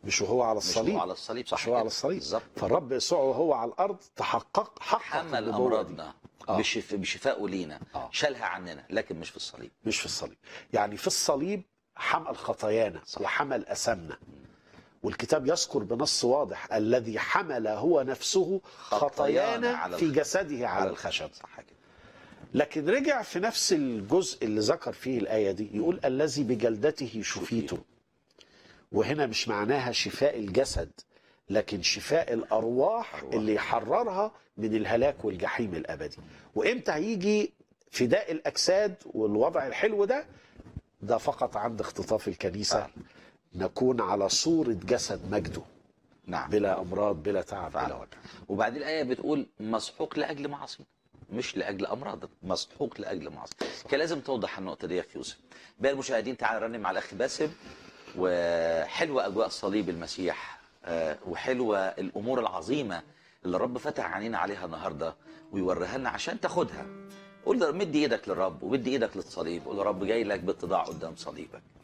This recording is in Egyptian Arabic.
مش وهو على مش الصليب هو على الصليب صح مش هو على كده. الصليب بالظبط فالرب يسوع وهو على الارض تحقق حقق حمل النبوة دي. امراضنا آه. بشف... بشفائه لينا آه. شالها عننا لكن مش في الصليب مش في الصليب يعني في الصليب حمل خطايانا وحمل أسمنا والكتاب يذكر بنص واضح الذي حمل هو نفسه خطايانا على في الخ- جسده على الخشب صح كده لكن رجع في نفس الجزء اللي ذكر فيه الآية دي يقول الذي بجلدته شفيته وهنا مش معناها شفاء الجسد لكن شفاء الأرواح أرواح. اللي يحررها من الهلاك والجحيم الأبدي وإمتى هيجي فداء الأجساد والوضع الحلو ده ده فقط عند اختطاف الكنيسة نكون على صورة جسد مجده نعم بلا أمراض بلا تعب بلا فعلا. وجع وبعدين الآية بتقول مسحوق لأجل معاصينا مش لأجل أمراض مسحوق لأجل معاصي كان لازم توضح النقطة دي يا أخي يوسف بقى المشاهدين تعال رنم مع الأخ باسم وحلوة أجواء صليب المسيح آه، وحلوة الأمور العظيمة اللي الرب فتح عينينا عليها النهاردة ويوريها لنا عشان تاخدها قول له مد ايدك للرب ومد ايدك للصليب قول له رب جاي لك باتضاع قدام صليبك